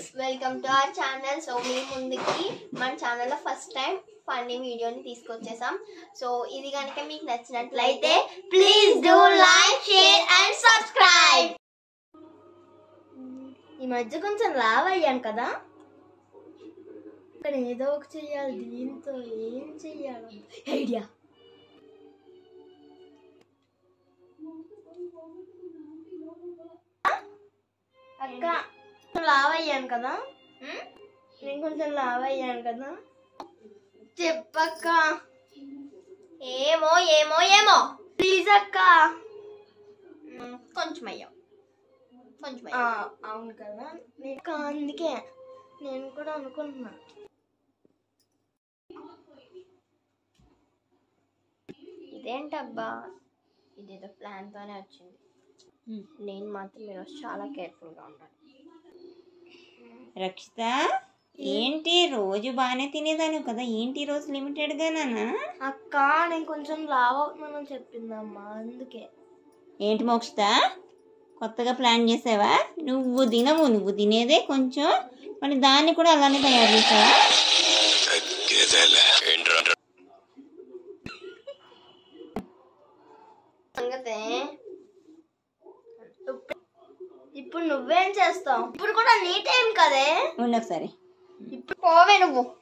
Welcome to our channel so మీ ముందుకి మన ఛానల్లో ఫస్ట్ టైం ఫన్నీ వీడియోని తీసుకొచ్చేసాం సో ఇది కనుక మీకు నచ్చినట్లయితే please do like share and subscribe ఈ మధ్య కొంచెం లావ్ అయ్యాను కదా ఇక్కడ ఏదో ఒక చెయ్యాలి దీంతో ఏం చెయ్యాలి ఐడియా అక్క కొంచెం లావ్ అయ్యాను కదా హ్మ్? నేను కొంచెం లావ్ అయ్యాను కదా చెప్పక్క ఏమో ఏమో ఏమో ప్లీజ్ అక్క మ్, కొంచెం అయ్యాం కొంచెం ఆ, అయ్యాం అవును కదా నేను అక్క, అందుకే నేను కూడా అనుకుంటున్నా ఇదేంటబ్బా ఇదేదో ప్లాన్తోనే వచ్చింది నేను మాత్రం ఈరోజు చాలా కేర్ఫుల్గా ఉండాలి రక్షిత ఏంటి రోజు బాగానే తినేదాను కదా ఏంటి రోజు లిమిటెడ్గా నాన్న అక్క నేను కొంచెం లావ్ అవుతున్నానని చెప్పిందమ్మా అందుకే ఏంటి మోక్షిత కొత్తగా ప్లాన్ చేసావా నువ్వు తినవు నువ్వు తినేదే కొంచెం మరి దాన్ని కూడా అలానే తయారు చేసావా సంగతే ఇప్పుడు నువ్వేం చేస్తావు ఇప్పుడు కూడా నీ టైం కదే ఉండు ఒకసారి ఇప్పుడు పోవే నువ్వు